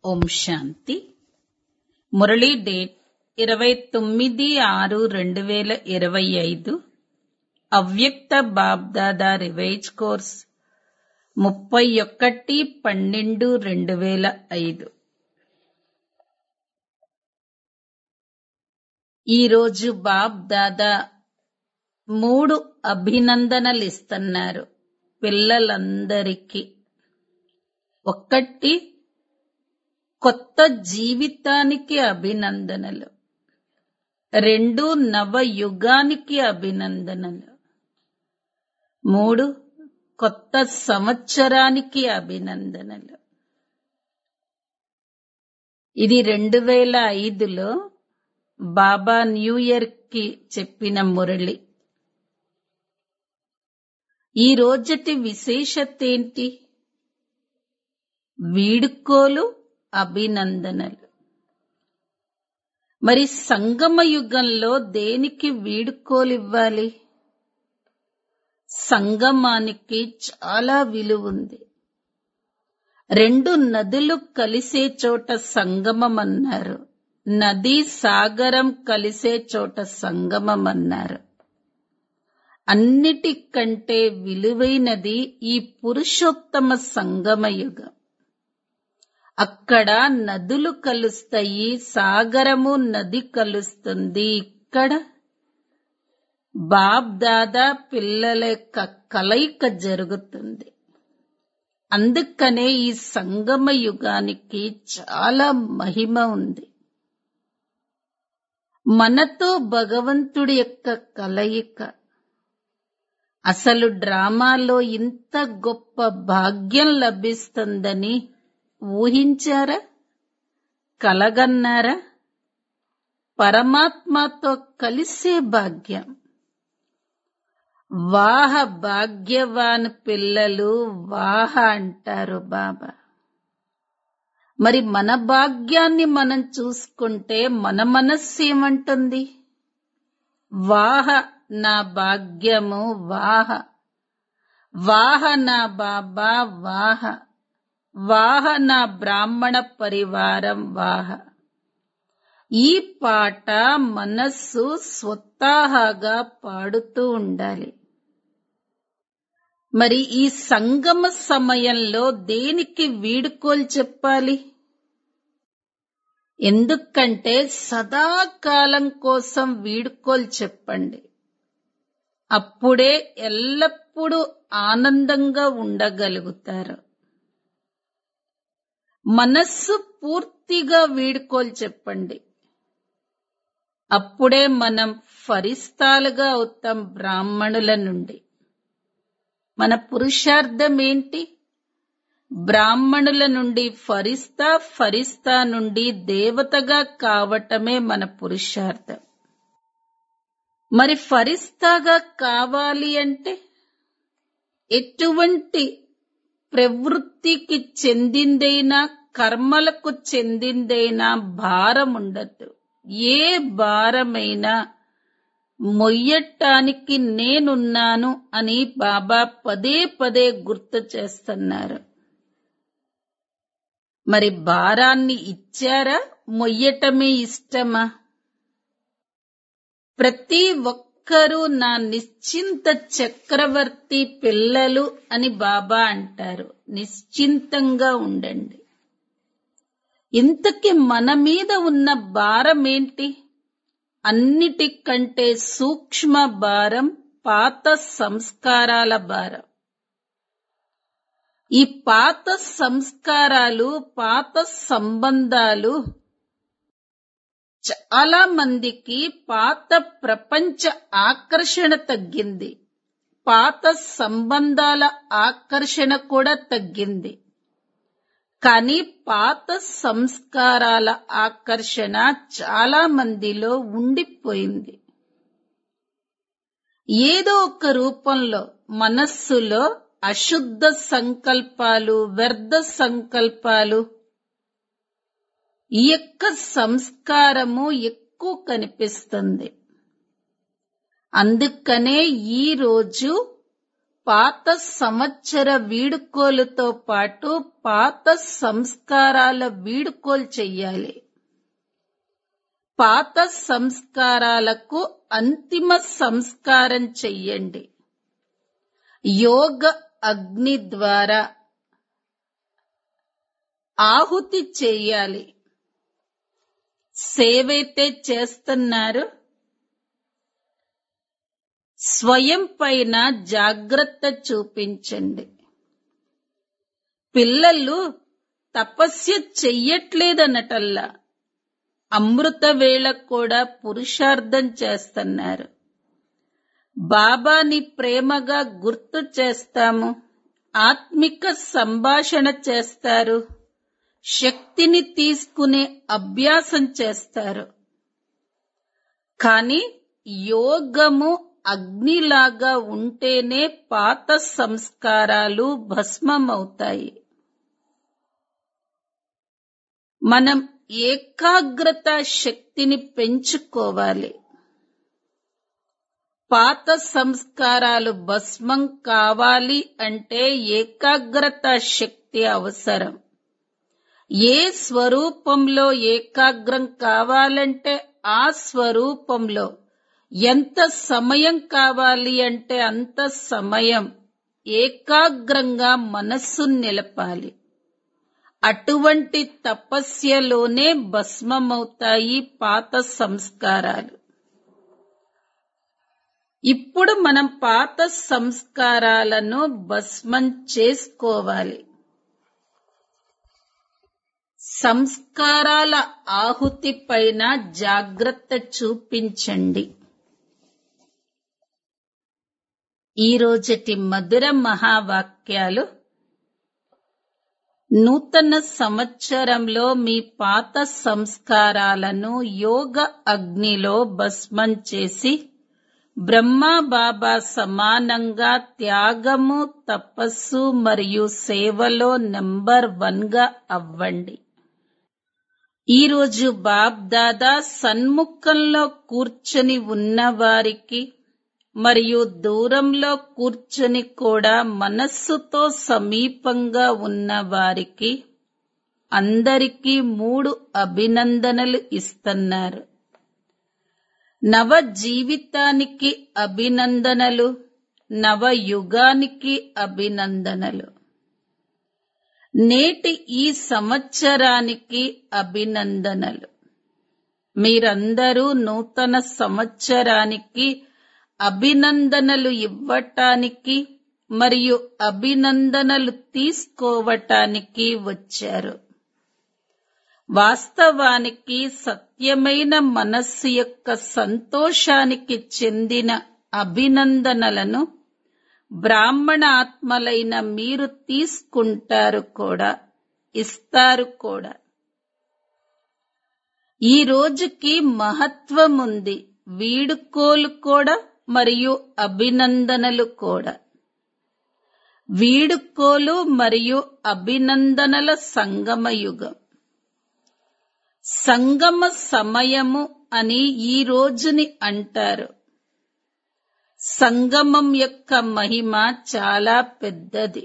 ఓం శాంతి Murali date ఇరవై తొమ్మిది ఆరు రెండు వేల ఇరవై ఐదు అవ్యక్త బాబ్దాదా రివైజ్ కోర్స్ ముప్పై ఒకటి పన్నెండు రెండు వేల ఐదు ఈరోజు బాబ్ దాదా మూడు అభినందనలు ఇస్తున్నారు పిల్లలందరికీ ఒక్కటి కొత్త జీవితానికి అభినందనలు రెండు నవ యుగానికి అభినందనలు మూడు కొత్త సంవత్సరానికి అభినందనలు ఇది రెండు వేల ఐదులో బాబా న్యూ ఇయర్ కి చెప్పిన మురళి ఈ రోజటి విశేషత ఏంటి వీడుకోలు అభినందనలు మరి సంగమ యుగంలో దేనికి వీడుకోలివ్వాలి సంగమానికి చాలా విలువ ఉంది రెండు నదులు కలిసే చోట సంగమం అన్నారు నది సాగరం కలిసే చోట సంగమం అన్నారు అన్నిటికంటే విలువైనది ఈ పురుషోత్తమ సంగమ యుగం అక్కడ నదులు కలుస్తాయి సాగరము నది కలుస్తుంది ఇక్కడ బాబ్ దాదా పిల్లల యొక్క కలయిక జరుగుతుంది అందుకనే ఈ సంగమ యుగానికి చాలా మహిమ ఉంది మనతో భగవంతుడి యొక్క కలయిక అసలు డ్రామాలో ఇంత గొప్ప భాగ్యం లభిస్తుందని ఊహించారా కలగన్నారా పరమాత్మతో కలిసే భాగ్యం వాహ భాగ్యవాన్ పిల్లలు వాహ అంటారు బాబా మరి మన భాగ్యాన్ని మనం చూసుకుంటే మన మనస్సు ఏమంటుంది వాహ నా భాగ్యము వాహ వాహ నా బాబా వాహ వాహ నా బ్రాహ్మణ పరివారం వాహ ఈ పాట మనస్సు స్వతహాగా పాడుతూ ఉండాలి మరి ఈ సంగమ సమయంలో దేనికి వీడుకోలు చెప్పాలి ఎందుకంటే సదాకాలం కోసం వీడుకోలు చెప్పండి అప్పుడే ఎల్లప్పుడూ ఆనందంగా ఉండగలుగుతారు మనస్సు పూర్తిగా వీడుకోలు చెప్పండి అప్పుడే మనం ఫరిస్తాలుగా అవుతాం బ్రాహ్మణుల నుండి మన పురుషార్థం ఏంటి బ్రాహ్మణుల నుండి ఫరిస్తా ఫరిస్తా నుండి దేవతగా కావటమే మన పురుషార్థం మరి ఫరిస్తాగా కావాలి అంటే ఎటువంటి ప్రవృత్తికి చెందిందైనా కర్మలకు చెందిందైనా భారం ఉండద్దు ఏ భారమైనా మొయ్యటానికి నేనున్నాను అని బాబా పదే పదే గుర్తు చేస్తున్నారు మరి భారాన్ని ఇచ్చారా మొయ్యటమే ఇష్టమా ప్రతి ఒక్కరూ నా నిశ్చింత చక్రవర్తి పిల్లలు అని బాబా అంటారు నిశ్చింతంగా ఉండండి ఇంతకి మన మీద ఉన్న భారం ఏంటి అన్నిటికంటే సూక్ష్మ భారం పాత సంస్కారాల భారం ఈ పాత సంస్కారాలు పాత సంబంధాలు చాలా మందికి పాత ప్రపంచ ఆకర్షణ తగ్గింది పాత సంబంధాల ఆకర్షణ కూడా తగ్గింది కానీ పాత సంస్కారాల ఆకర్షణ చాలా మందిలో ఉండిపోయింది ఏదో ఒక రూపంలో మనస్సులో అశుద్ధ సంకల్పాలు వ్యర్థ సంకల్పాలు ఈ యొక్క సంస్కారము ఎక్కువ కనిపిస్తుంది అందుకనే ఈ రోజు పాత సంవత్సర వీడుకోలుతో పాటు పాత సంస్కారాల వీడుకోలు చెయ్యాలి పాత సంస్కారాలకు అంతిమ సంస్కారం చెయ్యండి యోగ అగ్ని ద్వారా ఆహుతి చెయ్యాలి సేవైతే చేస్తున్నారు స్వయం పైన జాగ్రత్త చూపించండి పిల్లలు తపస్య చెయ్యట్లేదన్నటల్లా అమృత వేళ కూడా పురుషార్థం చేస్తున్నారు బాబాని ప్రేమగా గుర్తు చేస్తాము ఆత్మిక సంభాషణ చేస్తారు శక్తిని తీసుకునే అభ్యాసం చేస్తారు కానీ యోగము అగ్నిలాగా ఉంటేనే పాత సంస్కారాలు భస్మమవుతాయి మనం ఏకాగ్రత శక్తిని పెంచుకోవాలి పాత సంస్కారాలు భస్మం కావాలి అంటే ఏకాగ్రత శక్తి అవసరం ఏ స్వరూపంలో ఏకాగ్రం కావాలంటే ఆ స్వరూపంలో ఎంత సమయం కావాలి అంటే అంత సమయం ఏకాగ్రంగా మనస్సు నిలపాలి అటువంటి తపస్యలోనే భస్మమవుతాయి పాత సంస్కారాలు ఇప్పుడు మనం పాత సంస్కారాలను భస్మం చేసుకోవాలి సంస్కారాల ఆహుతి పైన జాగ్రత్త చూపించండి ఈ రోజటి మధుర మహావాక్యాలు నూతన సంవత్సరంలో మీ పాత సంస్కారాలను యోగ అగ్నిలో భస్మం చేసి బ్రహ్మా బాబా సమానంగా త్యాగము తపస్సు మరియు సేవలో నెంబర్ వన్ గా అవ్వండి ఈరోజు బాబ్ దాదా సన్ముఖంలో కూర్చొని ఉన్నవారికి మరియు దూరంలో కూర్చొని కూడా మనస్సుతో సమీపంగా ఉన్న వారికి అందరికీ మూడు అభినందనలు ఇస్తున్నారు నవ జీవితానికి అభినందనలు నవ యుగానికి అభినందనలు నేటి ఈ సంవత్సరానికి అభినందనలు మీరందరూ నూతన సంవత్సరానికి అభినందనలు ఇవ్వటానికి మరియు అభినందనలు తీసుకోవటానికి వచ్చారు వాస్తవానికి సత్యమైన మనస్సు యొక్క సంతోషానికి చెందిన అభినందనలను బ్రాహ్మణ ఆత్మలైన మీరు తీసుకుంటారు కూడా ఇస్తారు కూడా ఈ రోజుకి మహత్వం ఉంది వీడుకోలు కూడా మరియు అభినందనలు కూడా వీడుకోలు మరియు అభినందనల సంగమ యుగం సంగమ సమయము అని ఈ రోజుని అంటారు సంగమం యొక్క మహిమ చాలా పెద్దది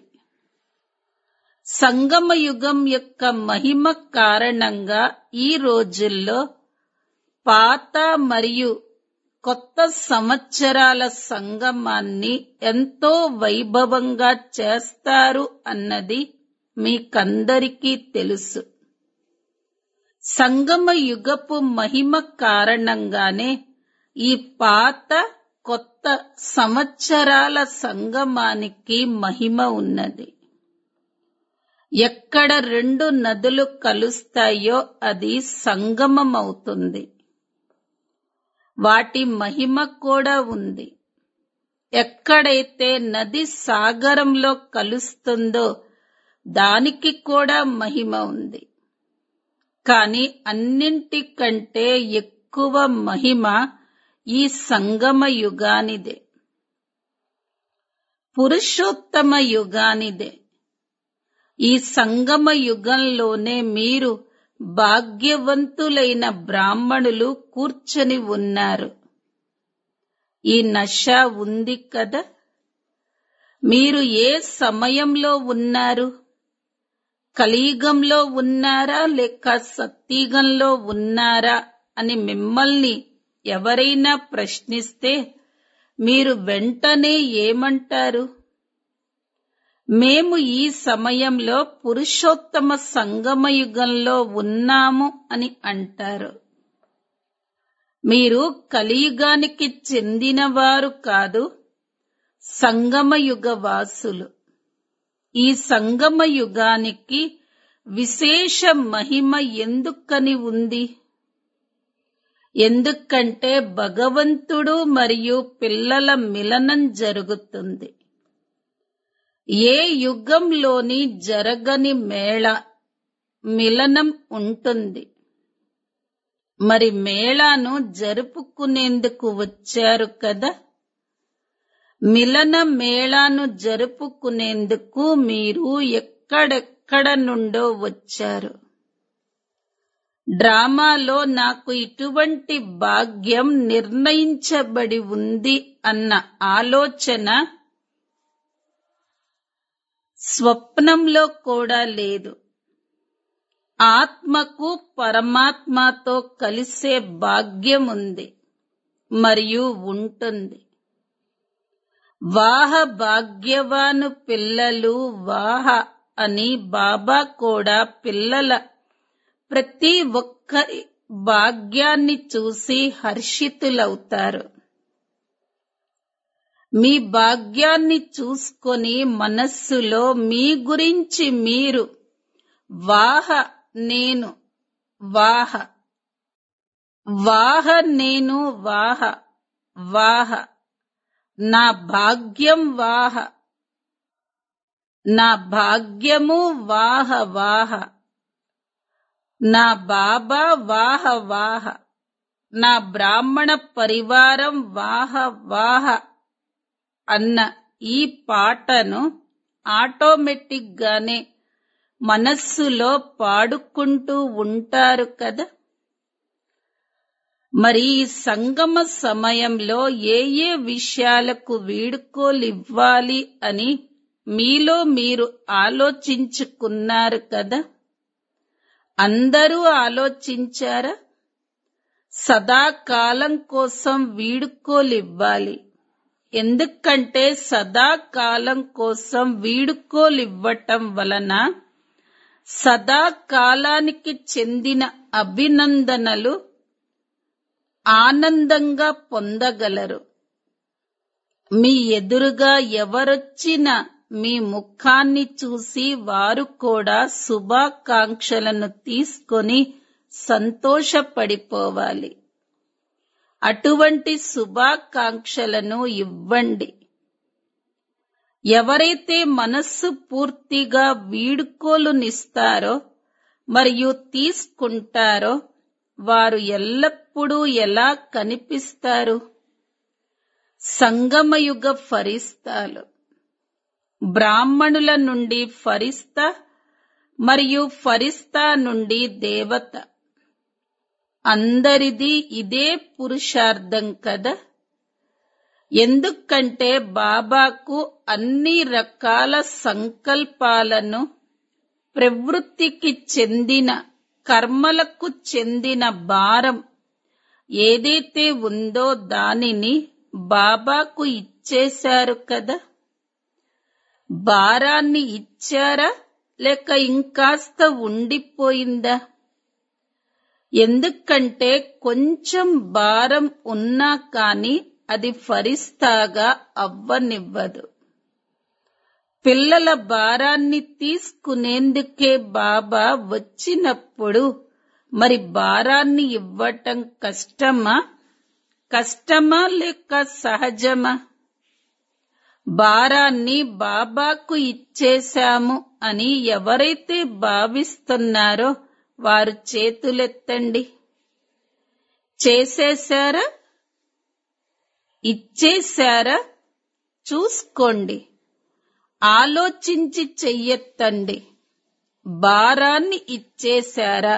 సంగమ యుగం యొక్క మహిమ కారణంగా ఈ రోజుల్లో పాత మరియు కొత్త సంవత్సరాల సంగమాన్ని ఎంతో వైభవంగా చేస్తారు అన్నది మీకందరికీ తెలుసు సంగమ యుగపు మహిమ కారణంగానే ఈ పాత కొత్త సంవత్సరాల సంగమానికి మహిమ ఉన్నది ఎక్కడ రెండు నదులు కలుస్తాయో అది సంగమం అవుతుంది వాటి మహిమ కూడా ఉంది ఎక్కడైతే నది సాగరంలో కలుస్తుందో దానికి కూడా మహిమ ఉంది కానీ అన్నింటికంటే ఎక్కువ మహిమ ఈ సంగమ యుగానిదే పురుషోత్తమ యుగానిదే ఈ సంగమ యుగంలోనే మీరు భాగ్యవంతులైన బ్రాహ్మణులు కూర్చొని ఉన్నారు ఈ నష ఉంది కదా మీరు ఏ సమయంలో ఉన్నారు కలియుగంలో ఉన్నారా లేక సత్యుగంలో ఉన్నారా అని మిమ్మల్ని ఎవరైనా ప్రశ్నిస్తే మీరు వెంటనే ఏమంటారు మేము ఈ సమయంలో పురుషోత్తమ సంగమయుగంలో ఉన్నాము అని అంటారు మీరు కలియుగానికి చెందినవారు కాదు సంగమయుగ వాసులు ఈ సంగమ యుగానికి విశేష మహిమ ఎందుకని ఉంది ఎందుకంటే భగవంతుడు మరియు పిల్లల మిలనం జరుగుతుంది ఏ యుగంలోని జరగని మేళ మిలనం ఉంటుంది మరి మేళాను జరుపుకునేందుకు వచ్చారు కదా మిలన మేళాను జరుపుకునేందుకు మీరు ఎక్కడెక్కడ నుండో వచ్చారు డ్రామాలో నాకు ఇటువంటి భాగ్యం నిర్ణయించబడి ఉంది అన్న ఆలోచన స్వప్నంలో కూడా లేదు ఆత్మకు పరమాత్మతో కలిసే భాగ్యం ఉంది మరియు ఉంటుంది వాహ భాగ్యవాను పిల్లలు వాహ అని బాబా కూడా పిల్లల ప్రతి ఒక్కరి భాగ్యాన్ని చూసి హర్షితులవుతారు మీ భాగ్యాన్ని చూసుకొని మనస్సులో మీ గురించి మీరు వాహ నేను వాహ వాహ నేను వాహ వాహ నా భాగ్యం వాహ నా భాగ్యము వాహ వాహ నా బాబా వాహ వాహ నా బ్రాహ్మణ పరివారం వాహ వాహ అన్న ఈ పాటను ఆటోమేటిక్ గానే మనస్సులో పాడుకుంటూ ఉంటారు కదా మరి ఈ సంగమ సమయంలో ఏ ఏ విషయాలకు వీడుకోలివ్వాలి అని మీలో మీరు ఆలోచించుకున్నారు కదా అందరూ ఆలోచించారా సదాకాలం కోసం వీడుకోలివ్వాలి ఎందుకంటే సదాకాలం కోసం వీడుకోలివ్వటం వలన సదాకాలానికి చెందిన అభినందనలు ఆనందంగా పొందగలరు మీ ఎదురుగా ఎవరొచ్చినా మీ ముఖాన్ని చూసి వారు కూడా శుభాకాంక్షలను తీసుకొని సంతోషపడిపోవాలి అటువంటి శుభాకాంక్షలను ఇవ్వండి ఎవరైతే మనస్సు పూర్తిగా వీడుకోలునిస్తారో మరియు తీసుకుంటారో వారు ఎల్లప్పుడూ ఎలా కనిపిస్తారు సంగమయుగ ఫరిస్తాలు బ్రాహ్మణుల నుండి ఫరిస్తా మరియు ఫరిస్తా నుండి దేవత అందరిది ఇదే పురుషార్థం కదా ఎందుకంటే బాబాకు అన్ని రకాల సంకల్పాలను ప్రవృత్తికి చెందిన కర్మలకు చెందిన భారం ఏదైతే ఉందో దానిని బాబాకు ఇచ్చేశారు కదా భారాన్ని ఇచ్చారా లేక ఇంకాస్త ఉండిపోయిందా ఎందుకంటే కొంచెం భారం ఉన్నా కాని అది ఫరిస్తాగా అవ్వనివ్వదు పిల్లల భారాన్ని తీసుకునేందుకే బాబా వచ్చినప్పుడు మరి భారాన్ని ఇవ్వటం కష్టమా కష్టమా లేక సహజమా భారాన్ని బాబాకు ఇచ్చేశాము అని ఎవరైతే భావిస్తున్నారో వారు చేతులెత్తండి చేసేశారా ఇచ్చేశారా చూసుకోండి ఆలోచించి చెయ్యెత్తండి భారాన్ని ఇచ్చేశారా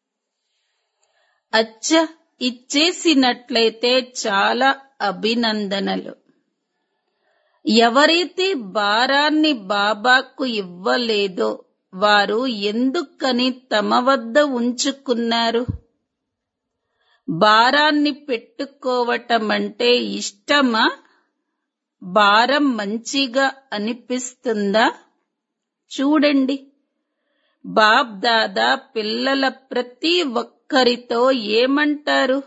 అచ్చ ఇచ్చేసినట్లయితే చాలా అభినందనలు ఎవరైతే భారాన్ని బాబాకు ఇవ్వలేదో వారు ఎందుకని తమ వద్ద ఉంచుకున్నారు భారాన్ని పెట్టుకోవటం అంటే ఇష్టమా భారం మంచిగా అనిపిస్తుందా చూడండి బాబ్ దాదా పిల్లల ప్రతి ఒక్కరితో ఏమంటారు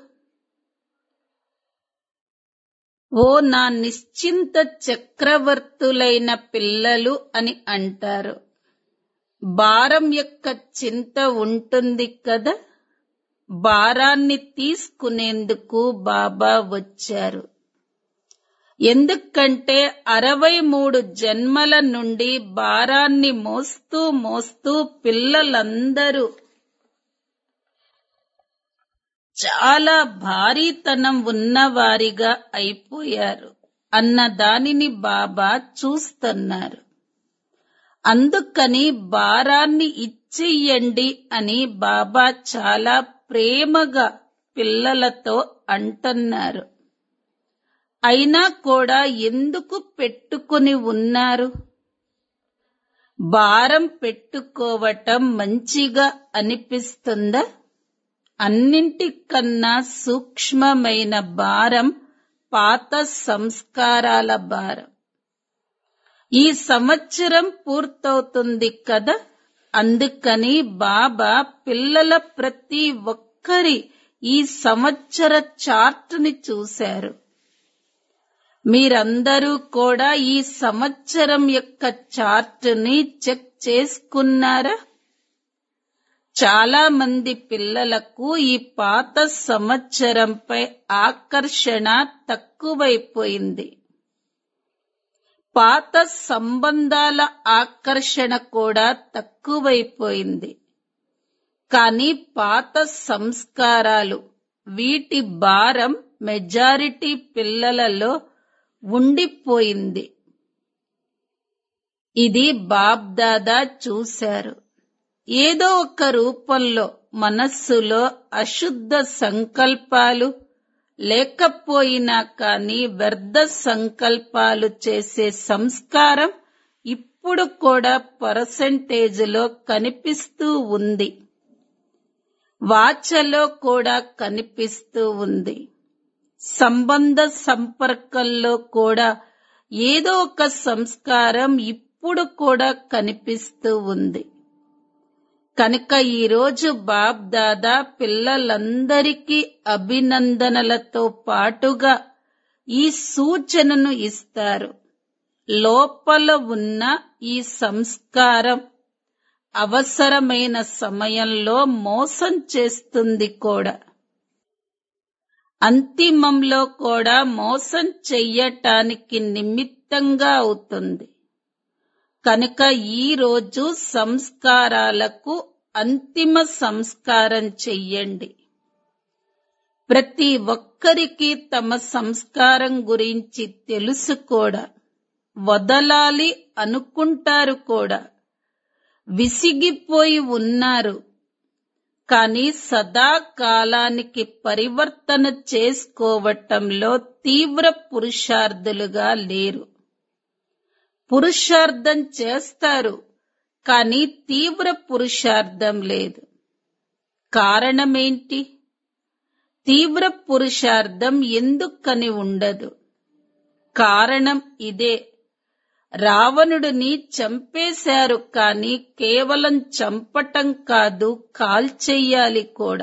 ఓ నా నిశ్చింత చక్రవర్తులైన పిల్లలు అని అంటారు భారం యొక్క చింత ఉంటుంది కదా భారాన్ని తీసుకునేందుకు బాబా వచ్చారు ఎందుకంటే అరవై మూడు జన్మల నుండి భారాన్ని మోస్తూ మోస్తూ పిల్లలందరూ చాలా భారీతనం ఉన్నవారిగా అయిపోయారు అన్న దానిని బాబా చూస్తున్నారు అందుకని భారాన్ని ఇచ్చేయండి అని బాబా చాలా ప్రేమగా పిల్లలతో అంటున్నారు అయినా కూడా ఎందుకు పెట్టుకుని ఉన్నారు భారం పెట్టుకోవటం మంచిగా అనిపిస్తుందా అన్నింటికన్నా సూక్ష్మమైన భారం పాత సంస్కారాల భారం ఈ సంవత్సరం పూర్తవుతుంది కదా అందుకని బాబా పిల్లల ప్రతి ఒక్కరి ఈ సంవత్సర చార్టుని చూశారు మీరందరూ కూడా ఈ సంవత్సరం యొక్క చార్టుని చెక్ చేసుకున్నారా చాలా మంది పిల్లలకు ఈ పాత సంవత్సరంపై ఆకర్షణ తక్కువైపోయింది పాత సంబంధాల ఆకర్షణ కూడా తక్కువైపోయింది కానీ పాత సంస్కారాలు వీటి భారం మెజారిటీ పిల్లలలో ఉండిపోయింది ఇది బాబ్దాదా చూశారు ఏదో ఒక రూపంలో మనస్సులో అశుద్ధ సంకల్పాలు లేకపోయినా కానీ వ్యర్థ సంకల్పాలు చేసే సంస్కారం ఇప్పుడు కూడా పర్సంటేజ్లో కనిపిస్తూ ఉంది వాచలో కూడా కనిపిస్తూ ఉంది సంబంధ సంపర్కంలో కూడా ఏదో ఒక సంస్కారం ఇప్పుడు కూడా కనిపిస్తూ ఉంది కనుక ఈరోజు బాబ్ దాదా పిల్లలందరికీ అభినందనలతో పాటుగా ఈ సూచనను ఇస్తారు లోపల ఉన్న ఈ సంస్కారం అవసరమైన సమయంలో మోసం చేస్తుంది కూడా అంతిమంలో కూడా మోసం చెయ్యటానికి నిమిత్తంగా అవుతుంది కనుక ఈ రోజు సంస్కారాలకు అంతిమ సంస్కారం చెయ్యండి ప్రతి ఒక్కరికి తమ సంస్కారం గురించి తెలుసు కూడా వదలాలి అనుకుంటారు కూడా విసిగిపోయి ఉన్నారు కానీ సదాకాలానికి పరివర్తన చేసుకోవటంలో తీవ్ర పురుషార్థులుగా లేరు పురుషార్థం చేస్తారు కానీ తీవ్ర పురుషార్థం లేదు కారణమేంటి తీవ్ర పురుషార్థం ఎందుకని ఉండదు కారణం ఇదే రావణుడిని చంపేశారు కానీ కేవలం చంపటం కాదు కాల్చెయ్యాలి కూడా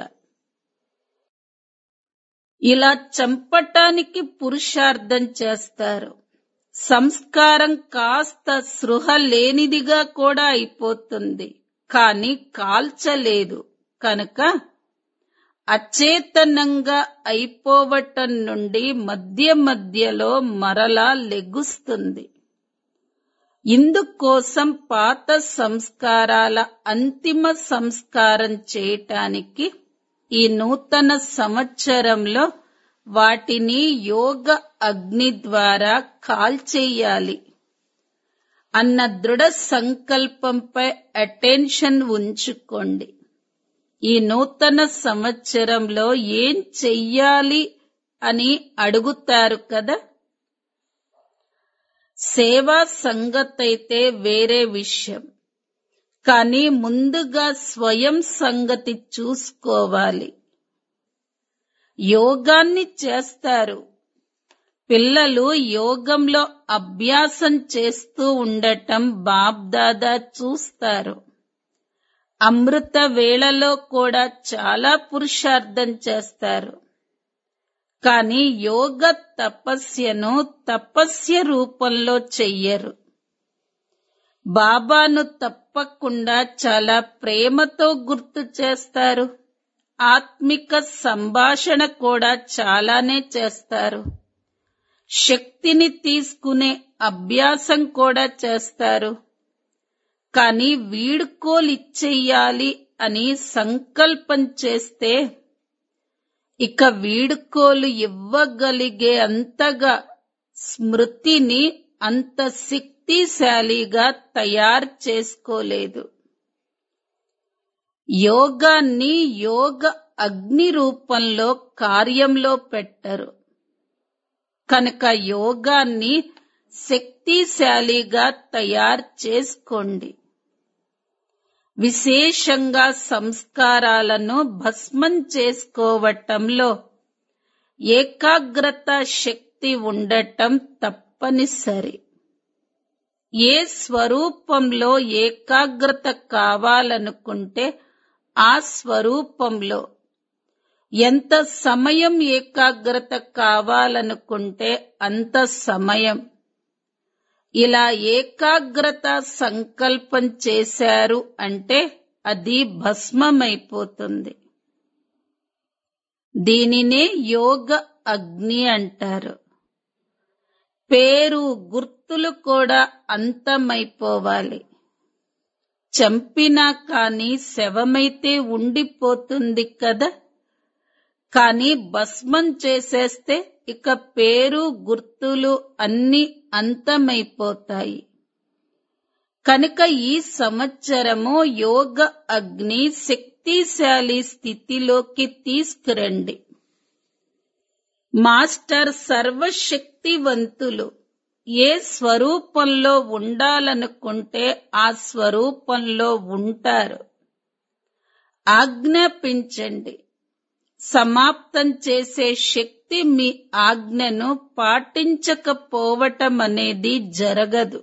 ఇలా చంపటానికి పురుషార్థం చేస్తారు సంస్కారం కాస్త సృహ లేనిదిగా కూడా అయిపోతుంది కానీ కాల్చలేదు కనుక అచేతనంగా అయిపోవటం నుండి మధ్య మధ్యలో మరలా లెగుస్తుంది ఇందుకోసం పాత సంస్కారాల అంతిమ సంస్కారం చేయటానికి ఈ నూతన సంవత్సరంలో వాటిని యోగ అగ్ని ద్వారా కాల్చేయాలి అన్న దృఢ సంకల్పంపై అటెన్షన్ ఉంచుకోండి ఈ నూతన సంవత్సరంలో ఏం చెయ్యాలి అని అడుగుతారు కదా సేవా సంగతైతే వేరే విషయం కానీ ముందుగా స్వయం సంగతి చూసుకోవాలి యోగాన్ని చేస్తారు పిల్లలు యోగంలో అభ్యాసం చేస్తూ ఉండటం బాబ్దాదా చూస్తారు అమృత వేళలో కూడా చాలా పురుషార్థం చేస్తారు కానీ యోగ తపస్యను తపస్య రూపంలో చెయ్యరు బాబాను తప్పకుండా చాలా ప్రేమతో గుర్తు చేస్తారు ఆత్మిక సంభాషణ కూడా చాలానే చేస్తారు శక్తిని తీసుకునే అభ్యాసం కూడా చేస్తారు కానీ వీడుకోలిచ్చేయాలి అని సంకల్పం చేస్తే ఇక వీడుకోలు ఇవ్వగలిగే అంతగా స్మృతిని అంత శక్తిశాలిగా తయారు చేసుకోలేదు యోగాన్ని యోగ అగ్ని రూపంలో కార్యంలో పెట్టరు కనుక యోగాన్ని శక్తిశాలిగా తయారు చేసుకోండి విశేషంగా సంస్కారాలను భస్మం చేసుకోవటంలో ఏకాగ్రత శక్తి ఉండటం తప్పనిసరి ఏ స్వరూపంలో ఏకాగ్రత కావాలనుకుంటే ఆ స్వరూపంలో ఎంత సమయం ఏకాగ్రత కావాలనుకుంటే అంత సమయం ఇలా ఏకాగ్రత సంకల్పం చేశారు అంటే అది భస్మమైపోతుంది దీనినే యోగ అగ్ని అంటారు పేరు గుర్తులు కూడా అంతమైపోవాలి చంపినా కాని శవమైతే ఉండిపోతుంది కదా కానీ భస్మం చేసేస్తే ఇక పేరు గుర్తులు అన్ని అంతమైపోతాయి కనుక ఈ సంవత్సరము యోగ అగ్ని శక్తిశాలి స్థితిలోకి తీసుకురండి మాస్టర్ సర్వశక్తివంతులు ఏ స్వరూపంలో ఉండాలనుకుంటే ఆ స్వరూపంలో ఉంటారు ఆజ్ఞాపించండి సమాప్తం చేసే శక్తి మీ ఆజ్ఞను పాటించకపోవటం అనేది జరగదు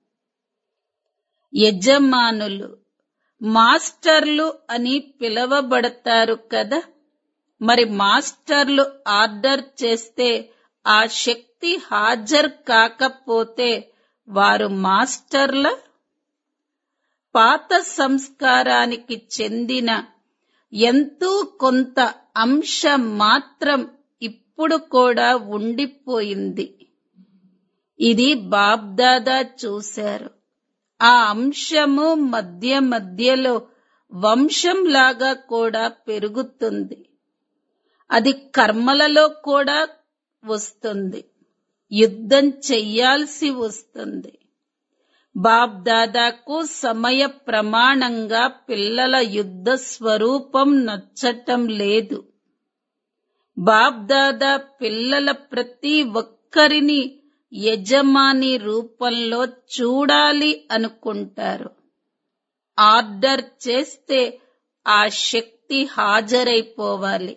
యజమానులు మాస్టర్లు అని పిలవబడతారు కదా మరి మాస్టర్లు ఆర్డర్ చేస్తే ఆ శక్తి హాజరు కాకపోతే వారు మాస్టర్ల పాత సంస్కారానికి చెందిన ఎంతో కొంత అంశం మాత్రం ఇప్పుడు కూడా ఉండిపోయింది ఇది బాబ్దాదా చూశారు ఆ అంశము మధ్య మధ్యలో వంశంలాగా కూడా పెరుగుతుంది అది కర్మలలో కూడా వస్తుంది యుద్ధం చెయ్యాల్సి వస్తుంది బాబ్ దాదాకు సమయ ప్రమాణంగా పిల్లల యుద్ధ స్వరూపం నచ్చటం లేదు బాబ్ దాదా పిల్లల ప్రతి ఒక్కరిని యజమాని రూపంలో చూడాలి అనుకుంటారు ఆర్డర్ చేస్తే ఆ శక్తి హాజరైపోవాలి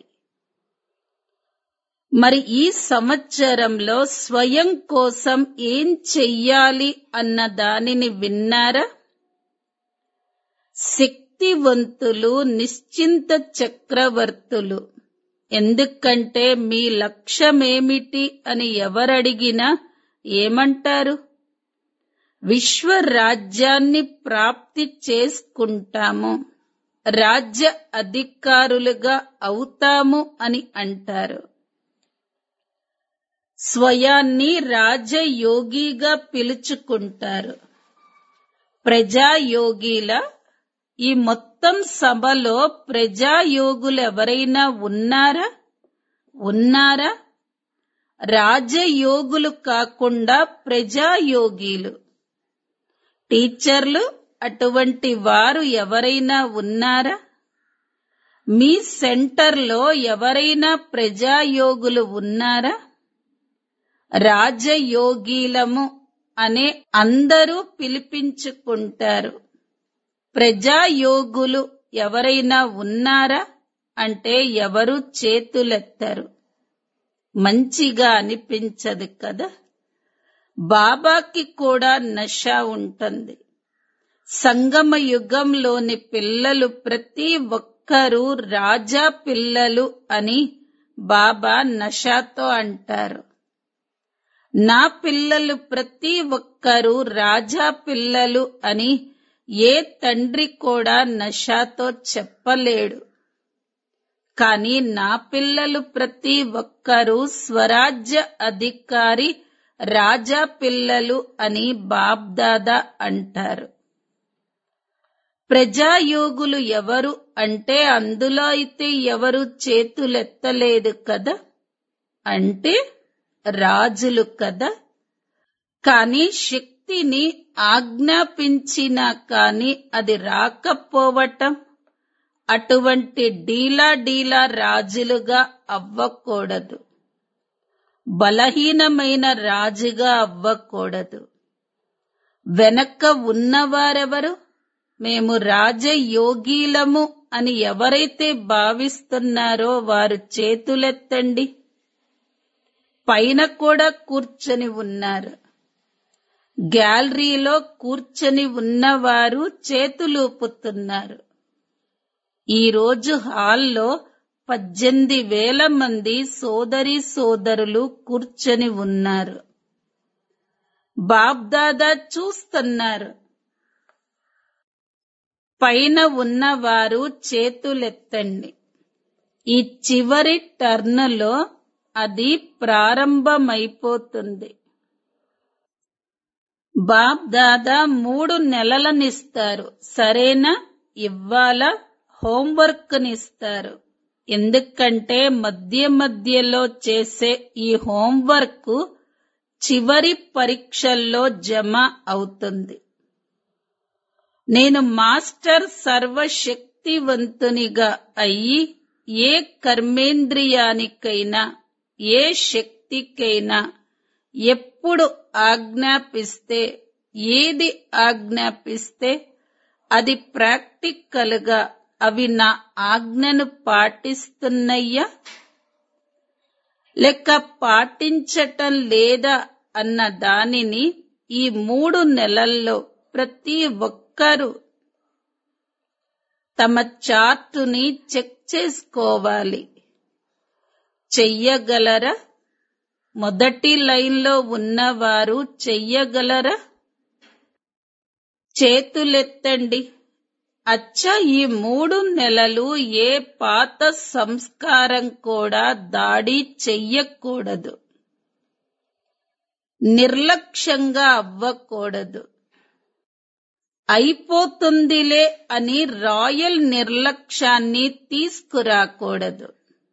మరి ఈ సంవత్సరంలో స్వయం కోసం ఏం చెయ్యాలి అన్న దానిని విన్నారా శక్తివంతులు నిశ్చింత చక్రవర్తులు ఎందుకంటే మీ లక్ష్యమేమిటి అని ఎవరడిగినా ఏమంటారు విశ్వ రాజ్యాన్ని ప్రాప్తి చేసుకుంటాము రాజ్య అధికారులుగా అవుతాము అని అంటారు స్వయాన్ని రాజయోగిగా పిలుచుకుంటారు ప్రజాయోగిల ఈ మొత్తం సభలో ప్రజాయోగులు ఎవరైనా ఉన్నారా ఉన్నారా రాజయోగులు కాకుండా ప్రజాయోగిలు టీచర్లు అటువంటి వారు ఎవరైనా ఉన్నారా మీ సెంటర్లో ఎవరైనా ప్రజాయోగులు ఉన్నారా రాజయోగీలము అనే అందరూ పిలిపించుకుంటారు ప్రజాయోగులు ఎవరైనా ఉన్నారా అంటే ఎవరు చేతులెత్తరు మంచిగా అనిపించదు కదా బాబాకి కూడా నష ఉంటుంది సంగమ యుగంలోని పిల్లలు ప్రతి ఒక్కరూ రాజా పిల్లలు అని బాబా నషాతో అంటారు నా పిల్లలు ప్రతి ఒక్కరూ రాజా పిల్లలు అని ఏ తండ్రి కూడా నషాతో చెప్పలేడు కానీ నా పిల్లలు ప్రతి ఒక్కరూ స్వరాజ్య అధికారి రాజా పిల్లలు అని బాబ్దాదా అంటారు ప్రజాయోగులు ఎవరు అంటే అందులో అయితే ఎవరు చేతులెత్తలేదు కదా అంటే రాజులు కదా కానీ శక్తిని ఆజ్ఞాపించినా కాని అది రాకపోవటం అటువంటి డీలా డీలా రాజులుగా అవ్వకూడదు బలహీనమైన రాజుగా అవ్వకూడదు వెనక్క ఉన్నవారెవరు మేము రాజయోగీలము అని ఎవరైతే భావిస్తున్నారో వారు చేతులెత్తండి పైన కూడా కూర్చొని ఉన్నారు గ్యాలరీలో కూర్చొని ఉన్నవారు చేతులూపుతున్నారు ఈ రోజు హాల్లో పద్దెనిమిది వేల మంది సోదరి సోదరులు కూర్చొని ఉన్నారు బాబ్దాదా చూస్తున్నారు పైన ఉన్నవారు చేతులెత్తండి ఈ చివరి టర్న్లో అది ప్రారంభమైపోతుంది బాబ్ దాదా మూడు నెలలనిస్తారు సరేనా ఇవ్వాల హోంవర్క్నిస్తారు ఎందుకంటే మధ్య మధ్యలో చేసే ఈ హోంవర్క్ చివరి పరీక్షల్లో జమ అవుతుంది నేను మాస్టర్ సర్వశక్తివంతునిగా అయ్యి ఏ కర్మేంద్రియానికైనా ఏ శక్తికైనా ఎప్పుడు ఆజ్ఞాపిస్తే ఏది ఆజ్ఞాపిస్తే అది ప్రాక్టికల్ గా అవి నా ఆజ్ఞను పాటిస్తున్నయ్యా లేక పాటించటం లేదా అన్న దానిని ఈ మూడు నెలల్లో ప్రతి ఒక్కరూ తమ చార్టుని చెక్ చేసుకోవాలి చెయ్యగలరా మొదటి లైన్లో ఉన్నవారు చెయ్యగలరా చేతులెత్తండి అచ్చ ఈ మూడు నెలలు ఏ పాత సంస్కారం కూడా దాడి చెయ్యకూడదు నిర్లక్ష్యంగా అవ్వకూడదు అయిపోతుందిలే అని రాయల్ నిర్లక్ష్యాన్ని తీసుకురాకూడదు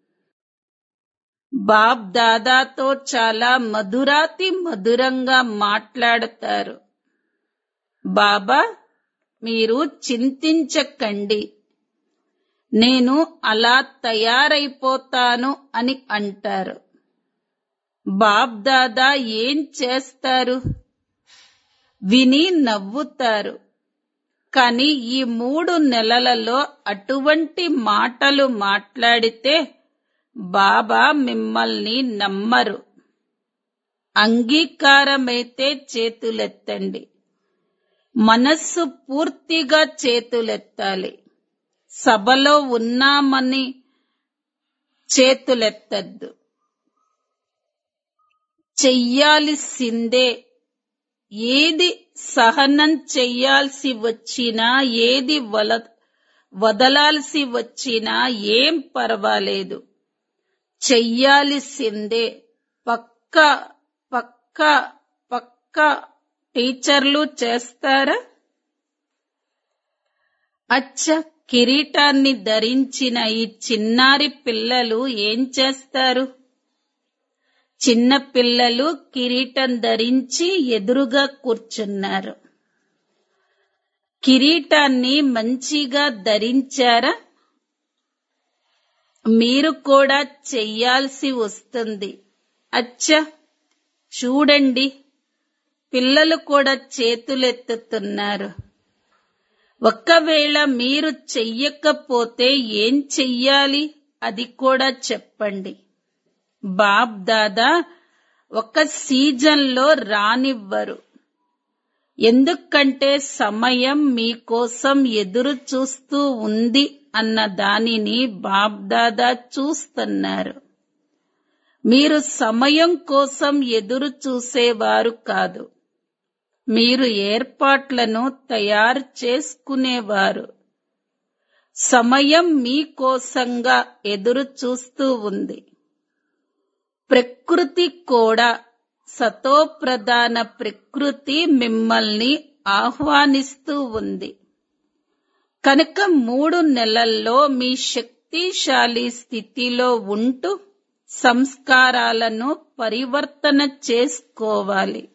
బాబ్ దాదాతో చాలా మధురాతి మధురంగా మాట్లాడతారు బాబా మీరు చింతించకండి నేను అలా తయారైపోతాను అని అంటారు బాబ్ దాదా ఏం చేస్తారు విని నవ్వుతారు కానీ ఈ మూడు నెలలలో అటువంటి మాటలు మాట్లాడితే బాబా మిమ్మల్ని నమ్మరు అంగీకారమైతే చేతులెత్తండి మనస్సు పూర్తిగా చేతులెత్తాలి సభలో ఉన్నామని చేతులెత్తద్దు చెయ్యాల్సిందే ఏది సహనం చెయ్యాల్సి వచ్చినా ఏది వల వదలాల్సి వచ్చినా ఏం పర్వాలేదు చెయ్యాల్సిందే పక్క పక్క పక్క టీచర్లు చేస్తారా అచ్చ కిరీటాన్ని ధరించిన ఈ చిన్నారి పిల్లలు ఏం చేస్తారు చిన్న పిల్లలు కిరీటం ధరించి ఎదురుగా కూర్చున్నారు కిరీటాన్ని మంచిగా ధరించారా మీరు కూడా చెయ్యాల్సి వస్తుంది అచ్చ చూడండి పిల్లలు కూడా చేతులెత్తుతున్నారు ఒక్కవేళ మీరు చెయ్యకపోతే ఏం చెయ్యాలి అది కూడా చెప్పండి బాబ్ దాదా ఒక సీజన్లో రానివ్వరు ఎందుకంటే సమయం మీకోసం ఎదురు చూస్తూ ఉంది అన్న దానిని బాబ్దాదా చూస్తున్నారు మీరు సమయం కోసం ఎదురు చూసేవారు కాదు మీరు ఏర్పాట్లను తయారు చేసుకునేవారు సమయం మీకోసంగా ఎదురు చూస్తూ ఉంది ప్రకృతి కూడా సతోప్రధాన ప్రకృతి మిమ్మల్ని ఆహ్వానిస్తూ ఉంది కనుక మూడు నెలల్లో మీ శక్తిశాలి స్థితిలో ఉంటూ సంస్కారాలను పరివర్తన చేసుకోవాలి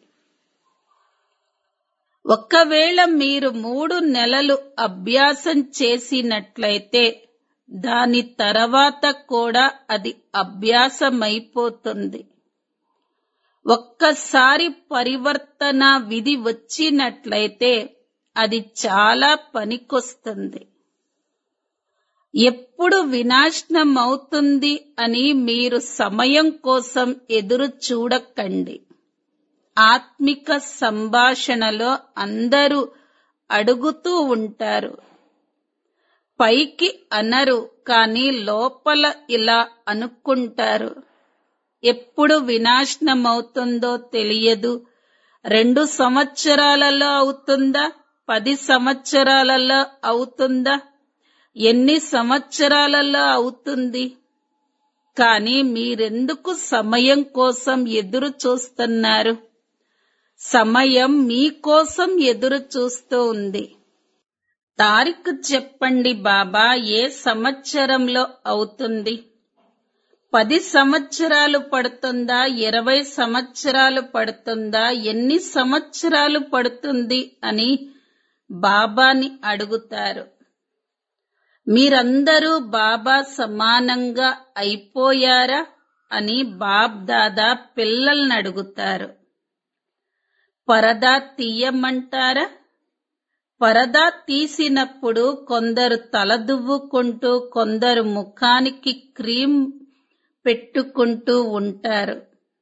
ఒకవేళ మీరు మూడు నెలలు అభ్యాసం చేసినట్లయితే దాని తర్వాత కూడా అది అభ్యాసమైపోతుంది ఒక్కసారి పరివర్తన విధి వచ్చినట్లయితే అది చాలా పనికొస్తుంది ఎప్పుడు వినాశనం అవుతుంది అని మీరు సమయం కోసం ఎదురు చూడకండి ఆత్మిక సంభాషణలో అందరూ అడుగుతూ ఉంటారు పైకి అనరు కానీ లోపల ఇలా అనుకుంటారు ఎప్పుడు వినాశనమవుతుందో తెలియదు రెండు సంవత్సరాలలో అవుతుందా పది సంవత్సరాలలో అవుతుందా ఎన్ని సంవత్సరాలలో అవుతుంది కానీ మీరెందుకు సమయం కోసం ఎదురు చూస్తున్నారు సమయం మీకోసం ఎదురు చూస్తూ ఉంది తారీఖు చెప్పండి బాబా ఏ సంవత్సరంలో అవుతుంది పది సంవత్సరాలు పడుతుందా ఇరవై సంవత్సరాలు పడుతుందా ఎన్ని సంవత్సరాలు పడుతుంది అని బాబాని అడుగుతారు మీరందరూ బాబా సమానంగా అయిపోయారా అని బాబ్ దాదా పిల్లల్ని అడుగుతారు పరదా తీయమంటారా పరదా తీసినప్పుడు కొందరు తలదువ్వుకుంటూ కొందరు ముఖానికి క్రీమ్ పెట్టుకుంటూ ఉంటారు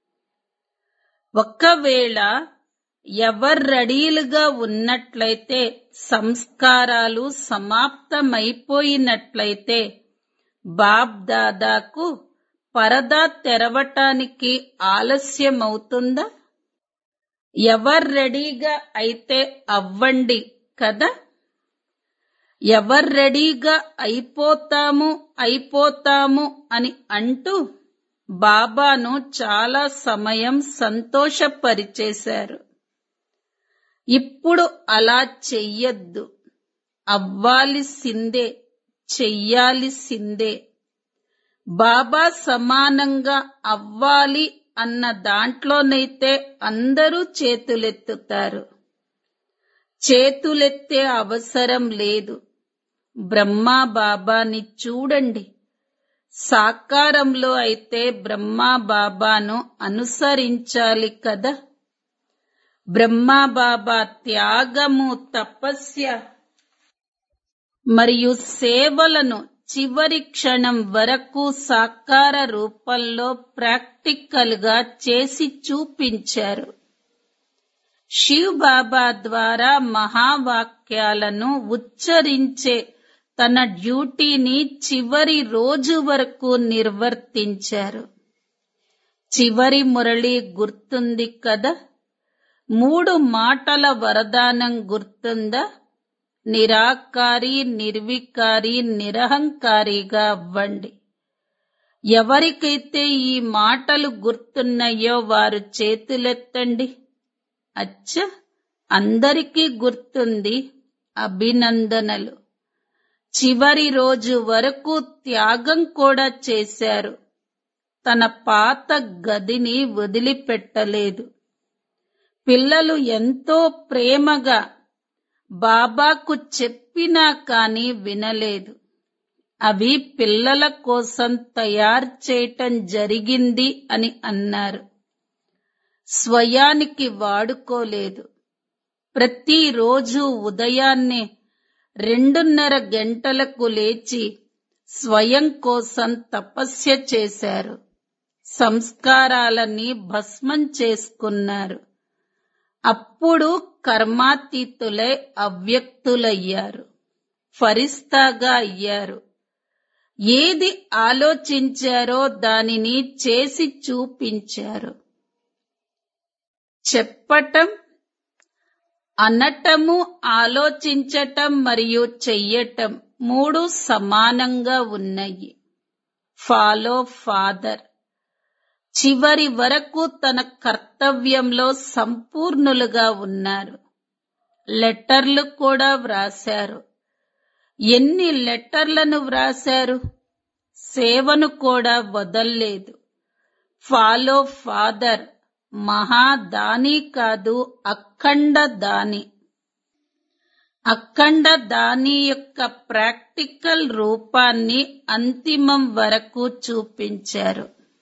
ఒక్కవేళ ఎవరు రెడీలుగా ఉన్నట్లయితే సంస్కారాలు సమాప్తమైపోయినట్లయితే బాబ్ దాదాకు పరదా తెరవటానికి ఆలస్యమవుతుందా ఎవరు రెడీగా అయితే అవ్వండి కదా ఎవరు రెడీగా అయిపోతాము అయిపోతాము అని అంటూ బాబాను చాలా సమయం సంతోషపరిచేశారు ఇప్పుడు అలా చెయ్యొద్దు అవ్వాలిసిందే చెయ్యాలిసిందే బాబా సమానంగా అవ్వాలి అన్న దాంట్లోనైతే అందరూ చేతులెత్తుతారు చేతులెత్తే అవసరం లేదు బ్రహ్మా బాబాని చూడండి సాకారంలో అయితే బ్రహ్మా బాబాను అనుసరించాలి కదా బ్రహ్మా బాబా త్యాగము తపస్య మరియు సేవలను చివరి క్షణం వరకు సాకార రూపంలో ప్రాక్టికల్ గా చేసి చూపించారు శివ్ బాబా ద్వారా మహావాక్యాలను ఉచ్చరించే తన డ్యూటీని చివరి రోజు వరకు నిర్వర్తించారు చివరి మురళి గుర్తుంది కదా మూడు మాటల వరదానం గుర్తుందా నిరాకారి నిర్వికారి నిరహంకారిగా అవ్వండి ఎవరికైతే ఈ మాటలు గుర్తున్నాయో వారు చేతులెత్తండి అచ్చ అందరికీ గుర్తుంది అభినందనలు చివరి రోజు వరకు త్యాగం కూడా చేశారు తన పాత గదిని వదిలిపెట్టలేదు పిల్లలు ఎంతో ప్రేమగా బాబాకు చెప్పినా కాని వినలేదు అవి పిల్లల కోసం తయారు చేయటం జరిగింది అని అన్నారు స్వయానికి వాడుకోలేదు ప్రతిరోజు ఉదయాన్నే రెండున్నర గంటలకు లేచి స్వయం కోసం తపస్య చేశారు సంస్కారాలని భస్మం చేసుకున్నారు అప్పుడు కర్మాతీతులై అవ్యక్తులయ్యారు ఫరిస్తాగా అయ్యారు ఏది ఆలోచించారో దానిని చేసి చూపించారు చెప్పటం అనటము ఆలోచించటం మరియు చెయ్యటం మూడు సమానంగా ఉన్నాయి ఫాలో ఫాదర్ చివరి వరకు తన కర్తవ్యంలో సంపూర్ణులుగా ఉన్నారు లెటర్లు కూడా వ్రాశారు ఎన్ని లెటర్లను వ్రాశారు సేవను కూడా వదల్లేదు ఫాలో ఫాదర్ మహాదాని కాదు అఖండ దాని అఖండ దాని యొక్క ప్రాక్టికల్ రూపాన్ని అంతిమం వరకు చూపించారు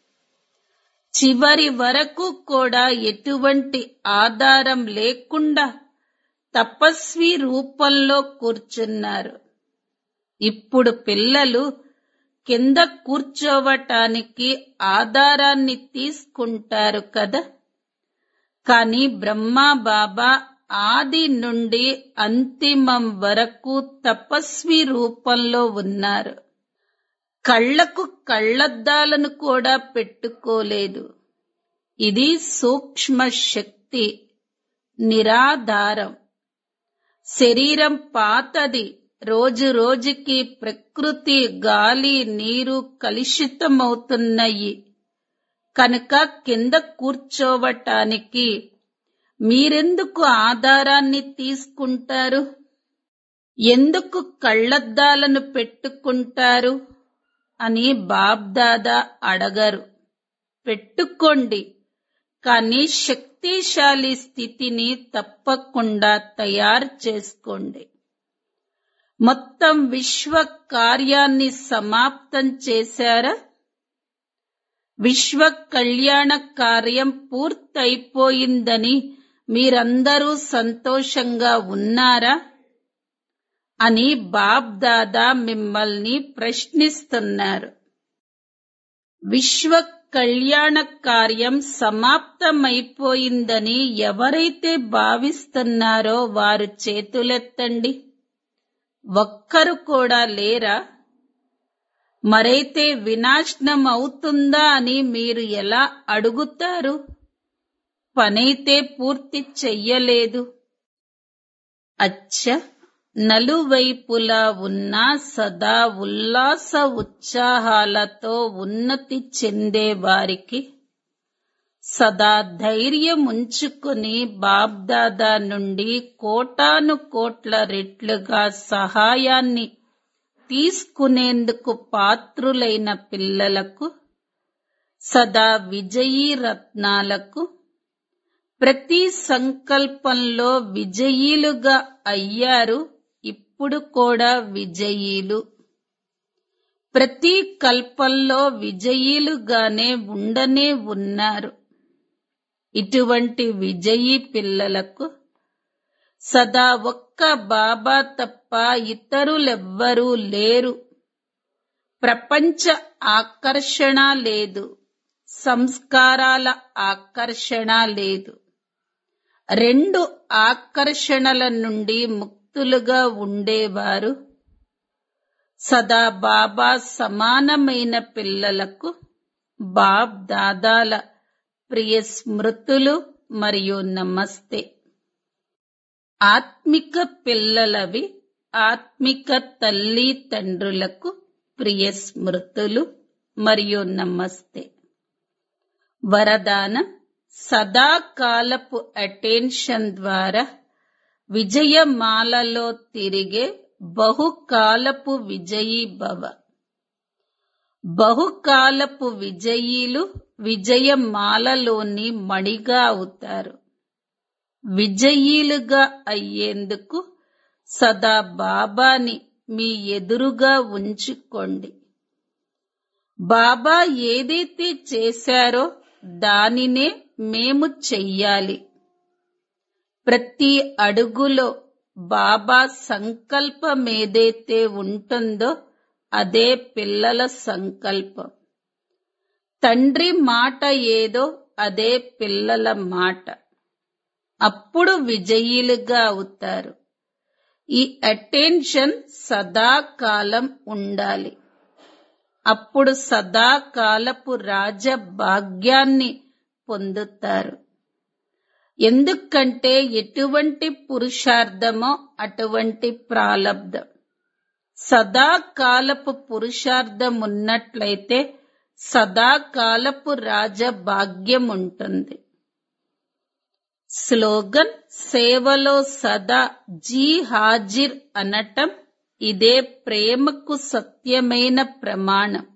చివరి వరకు కూడా ఎటువంటి ఆధారం లేకుండా తపస్వి రూపంలో కూర్చున్నారు ఇప్పుడు పిల్లలు కింద కూర్చోవటానికి ఆధారాన్ని తీసుకుంటారు కదా కానీ బ్రహ్మా బాబా ఆది నుండి అంతిమం వరకు తపస్వి రూపంలో ఉన్నారు కళ్లకు కళ్లద్దాలను కూడా పెట్టుకోలేదు ఇది సూక్ష్మ శక్తి నిరాధారం శరీరం పాతది రోజు రోజుకి ప్రకృతి గాలి నీరు కలుషితమవుతున్నాయి కనుక కింద కూర్చోవటానికి మీరెందుకు ఆధారాన్ని తీసుకుంటారు ఎందుకు కళ్లద్దాలను పెట్టుకుంటారు అని బాబ్దాదా అడగరు పెట్టుకోండి కానీ శక్తిశాలి స్థితిని తప్పకుండా తయారు చేసుకోండి మొత్తం విశ్వ కార్యాన్ని సమాప్తం చేశారా విశ్వ కళ్యాణ కార్యం పూర్తయిపోయిందని మీరందరూ సంతోషంగా ఉన్నారా అని బాబ్ దాదా మిమ్మల్ని ప్రశ్నిస్తున్నారు విశ్వ కళ్యాణ కార్యం సమాప్తమైపోయిందని ఎవరైతే భావిస్తున్నారో వారు చేతులెత్తండి ఒక్కరు కూడా లేరా మరైతే వినాశనం అవుతుందా అని మీరు ఎలా అడుగుతారు పనైతే పూర్తి చెయ్యలేదు అచ్చ నలువైపులా ఉన్న సదా ఉల్లాస ఉత్సాహాలతో ఉన్నతి చెందే వారికి సదా ధైర్యం ఉంచుకుని బాబ్దాదా నుండి కోటాను కోట్ల రెట్లుగా సహాయాన్ని తీసుకునేందుకు పాత్రులైన పిల్లలకు సదా విజయీ రత్నాలకు ప్రతి సంకల్పంలో విజయీలుగా అయ్యారు ఇప్పుడు కూడా విజయీలు ప్రతి కల్పంలో విజయీలుగానే ఉండనే ఉన్నారు ఇటువంటి విజయీ పిల్లలకు సదా ఒక్క బాబా తప్ప ఇతరులెవ్వరూ లేరు ప్రపంచ ఆకర్షణ లేదు సంస్కారాల ఆకర్షణ లేదు రెండు ఆకర్షణల నుండి ముక్తులుగా ఉండేవారు సదా బాబా సమానమైన పిల్లలకు బాబ్ దాదాల ప్రియ స్మృతులు మరియు నమస్తే ఆత్మిక పిల్లలవి ఆత్మిక తల్లి తండ్రులకు ప్రియ స్మృతులు మరియు నమస్తే వరదానం సదాకాలపు అటెన్షన్ ద్వారా విజయమాలలో తిరిగే బహుకాలపు విజయీ భవ బహుకాలపు విజయీలు విజయమాలలోని మణిగా అవుతారు విజయీలుగా అయ్యేందుకు సదా బాబాని మీ ఎదురుగా ఉంచుకోండి బాబా ఏదైతే చేశారో దానినే మేము చెయ్యాలి ప్రతి అడుగులో బాబా సంకల్పం ఏదైతే ఉంటుందో అదే పిల్లల సంకల్పం తండ్రి మాట ఏదో అదే పిల్లల మాట అప్పుడు విజయీలుగా అవుతారు ఈ అటెన్షన్ సదాకాలం ఉండాలి అప్పుడు సదాకాలపు రాజ భాగ్యాన్ని పొందుతారు ఎందుకంటే ఎటువంటి పురుషార్థమో అటువంటి ప్రాలబ్ధం సదాకాలపు పురుషార్థం ఉన్నట్లయితే సదాకాలపు రాజభాగ్యం ఉంటుంది స్లోగన్ సేవలో సదా జీ హాజిర్ అనటం ఇదే ప్రేమకు సత్యమైన ప్రమాణం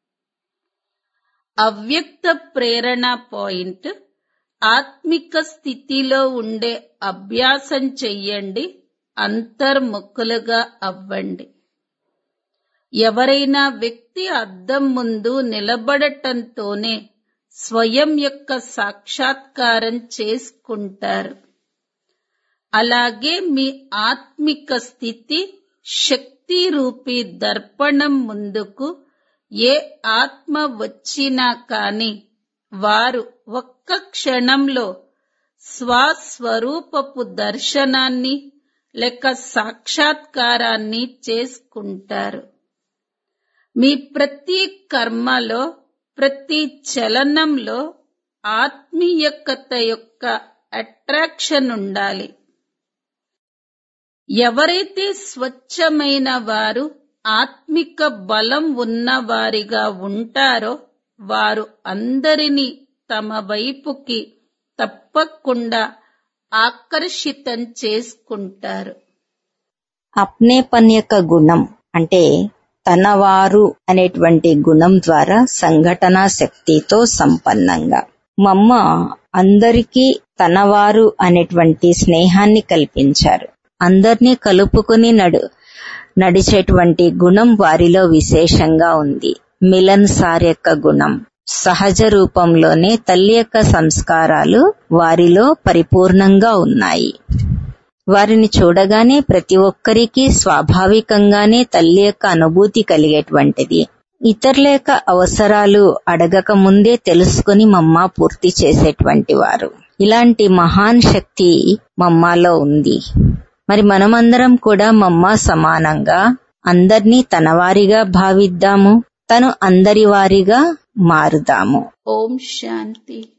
అవ్యక్త ప్రేరణ పాయింట్ ఆత్మిక స్థితిలో ఉండే అభ్యాసం చెయ్యండి అంతర్ముఖులుగా అవ్వండి ఎవరైనా వ్యక్తి అద్దం ముందు నిలబడటంతోనే స్వయం యొక్క సాక్షాత్కారం చేసుకుంటారు అలాగే మీ ఆత్మిక స్థితి శక్తి రూపీ దర్పణం ముందుకు ఏ ఆత్మ వచ్చినా కాని వారు ఒక్క క్షణంలో స్వస్వరూపపు దర్శనాన్ని లేక సాక్షాత్కారాన్ని చేసుకుంటారు మీ ప్రతి కర్మలో ప్రతి చలనంలో ఆత్మీయకత యొక్క అట్రాక్షన్ ఉండాలి ఎవరైతే స్వచ్ఛమైన వారు ఆత్మిక బలం ఉన్నవారిగా ఉంటారో వారు అందరినీ తమ వైపుకి తప్పకుండా ఆకర్షితం చేసుకుంటారు అప్నేపన్ యొక్క గుణం అంటే తనవారు అనేటువంటి గుణం ద్వారా సంఘటనా శక్తితో సంపన్నంగా మమ్మ అందరికీ తనవారు అనేటువంటి స్నేహాన్ని కల్పించారు అందరినీ కలుపుకుని నడు నడిచేటువంటి గుణం వారిలో విశేషంగా ఉంది మిలన్ సార్ యొక్క గుణం సహజ రూపంలోనే తల్లి యొక్క సంస్కారాలు వారిలో పరిపూర్ణంగా ఉన్నాయి వారిని చూడగానే ప్రతి ఒక్కరికి స్వాభావికంగానే తల్లి యొక్క అనుభూతి కలిగేటువంటిది ఇతరుల యొక్క అవసరాలు అడగక ముందే తెలుసుకుని మమ్మ పూర్తి చేసేటువంటి వారు ఇలాంటి మహాన్ శక్తి మమ్మాలో ఉంది మరి మనమందరం కూడా మమ్మ సమానంగా అందర్నీ తనవారిగా భావిద్దాము తను అందరి వారిగా మారుదాము ఓం శాంతి